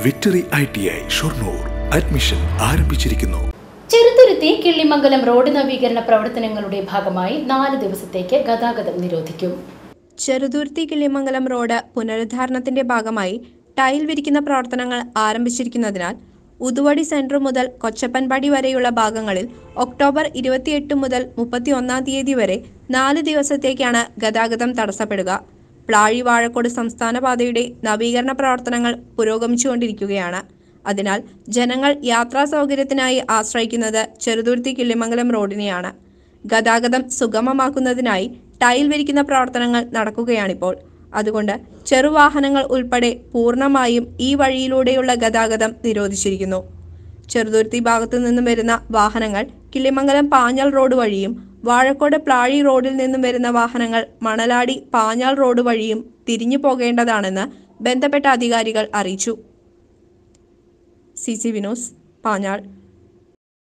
victory I T I Shoranur admission ആരംഭിച്ചിരിക്കുന്നു Cheruthuruthy Killimangalam road നവീകരണ പ്രവർത്തനങ്ങളുടെ ഭാഗമായി നാല് ദിവസത്തേക്ക് ഗതാഗതം നിരോധിക്കും ചെറുതുരുത്തി കിള്ളിമംഗലം റോഡ് പുനരുദ്ധാരണത്തിന്റെ ഭാഗമായി ടൈൽ വിരിക്കുന്ന പ്രവർത്തനങ്ങൾ ആരംഭിച്ചിരിക്കുന്നതിനാൽ ഉതുവടി സെൻറ്റർ മുതൽ കൊച്ചപ്പൻപടി വരെയുള്ള ഭാഗങ്ങളിൽ ഒക്ടോബർ ഇരുപത്തിയെട്ട് മുതൽ മുപ്പത്തിയൊന്നാം തീയതി വരെ നാല് ദിവസത്തേക്കാണ് ഗതാഗതം തടസ്സപ്പെടുക പ്ലാഴി വാഴക്കോട് സംസ്ഥാന പാതയുടെ നവീകരണ പ്രവർത്തനങ്ങൾ പുരോഗമിച്ചുകൊണ്ടിരിക്കുകയാണ് അതിനാൽ ജനങ്ങൾ യാത്രാ സൗകര്യത്തിനായി ആശ്രയിക്കുന്നത് ചെറുതുരുത്തി കിള്ളിമംഗലം റോഡിനെയാണ് ഗതാഗതം സുഗമമാക്കുന്നതിനായി ടൈൽ വിരിക്കുന്ന പ്രവർത്തനങ്ങൾ നടക്കുകയാണിപ്പോൾ അതുകൊണ്ട് ചെറുവാഹനങ്ങൾ ഉൾപ്പെടെ പൂർണ്ണമായും ഈ വഴിയിലൂടെയുള്ള ഗതാഗതം നിരോധിച്ചിരിക്കുന്നു ചെറുതുരുത്തി ഭാഗത്തു നിന്നും വരുന്ന വാഹനങ്ങൾ കിള്ളിമംഗലം പാഞ്ഞാൾ റോഡ് വഴിയും വാഴക്കോട് പ്ലാഴി റോഡിൽ നിന്നും വരുന്ന വാഹനങ്ങൾ മണലാടി പാഞ്ഞാൾ റോഡ് വഴിയും തിരിഞ്ഞു പോകേണ്ടതാണെന്ന് ബന്ധപ്പെട്ട അധികാരികൾ അറിയിച്ചു സി സി വിനോസ് പാഞ്ഞാൾ